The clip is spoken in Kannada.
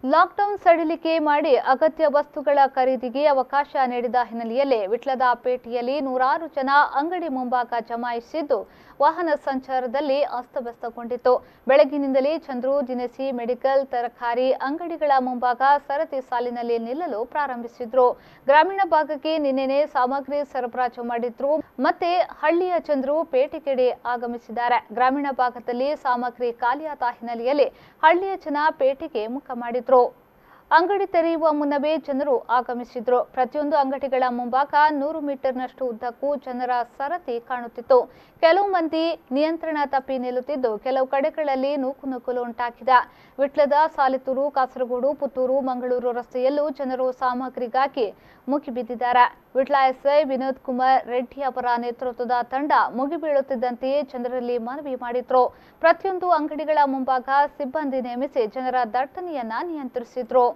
ಲಾಕ್ಡೌನ್ ಸಡಿಲಿಕೆ ಮಾಡಿ ಅಗತ್ಯ ವಸ್ತುಗಳ ಖರೀದಿಗೆ ಅವಕಾಶ ನೀಡಿದ ಹಿನ್ನೆಲೆಯಲ್ಲಿ ವಿಟ್ಲದ ಪೇಟೆಯಲ್ಲಿ ನೂರಾರು ಜನ ಅಂಗಡಿ ಮುಂಭಾಗ ಜಮಾಯಿಸಿದ್ದು ವಾಹನ ಸಂಚಾರದಲ್ಲಿ ಅಸ್ತವ್ಯಸ್ತಗೊಂಡಿತ್ತು ಬೆಳಗಿನಿಂದಲೇ ಚಂದ್ರು ದಿನಸಿ ಮೆಡಿಕಲ್ ತರಕಾರಿ ಅಂಗಡಿಗಳ ಮುಂಭಾಗ ಸರತಿ ಸಾಲಿನಲ್ಲಿ ನಿಲ್ಲಲು ಪ್ರಾರಂಭಿಸಿದ್ರು ಗ್ರಾಮೀಣ ಭಾಗಕ್ಕೆ ನಿನ್ನೆನೆ ಸಾಮಗ್ರಿ ಸರಬರಾಜು ಮಾಡಿದ್ರು ಮತ್ತೆ ಹಳ್ಳಿಯ ಚಂದ್ರು ಪೇಟೆಗೆಡೆ ಆಗಮಿಸಿದ್ದಾರೆ ಗ್ರಾಮೀಣ ಭಾಗದಲ್ಲಿ ಸಾಮಗ್ರಿ ಖಾಲಿಯಾದ ಹಿನ್ನೆಲೆಯಲ್ಲಿ ಹಳ್ಳಿಯ ಜನ ಪೇಟೆಗೆ ಮುಖ ಮಾಡಿದ್ರು ಅಂಗಡಿ ತೆರೆಯುವ ಮುನ್ನವೇ ಜನರು ಆಗಮಿಸಿದ್ರು ಪ್ರತಿಯೊಂದು ಅಂಗಡಿಗಳ ಮುಂಭಾಗ ನೂರು ಮೀಟರ್ನಷ್ಟು ಉದ್ದಕ್ಕೂ ಜನರ ಸರತಿ ಕಾಣುತ್ತಿತ್ತು ಕೆಲವು ಮಂದಿ ನಿಯಂತ್ರಣ ತಪ್ಪಿ ನಿಲ್ಲುತ್ತಿದ್ದು ಕೆಲವು ಕಡೆಗಳಲ್ಲಿ ನೂಕುನುಗ್ಗಲು ಉಂಟಾಗಿದೆ ವಿಟ್ಲದ ಸಾಲಿತೂರು ಕಾಸರಗೋಡು ಪುತ್ತೂರು ಮಂಗಳೂರು ರಸ್ತೆಯಲ್ಲೂ ಜನರು ಸಾಮಗ್ರಿಗಾಗಿ ಮುಗಿಬಿದ್ದಿದ್ದಾರೆ ವಿಟ್ಲ ಎಸ್ಐ ವಿನೋದ್ ಕುಮಾರ್ ರೆಡ್ಡಿ ಅವರ ನೇತೃತ್ವದ ತಂಡ ಮುಗಿಬೀಳುತ್ತಿದ್ದಂತೆಯೇ ಜನರಲ್ಲಿ ಮನವಿ ಮಾಡಿದ್ರು ಪ್ರತಿಯೊಂದು ಅಂಗಡಿಗಳ ಮುಂಭಾಗ ಸಿಬ್ಬಂದಿ ನೇಮಿಸಿ ಜನರ ದಟ್ಟಣೆಯನ್ನ ನಿಯಂತ್ರಿಸಿದ್ರು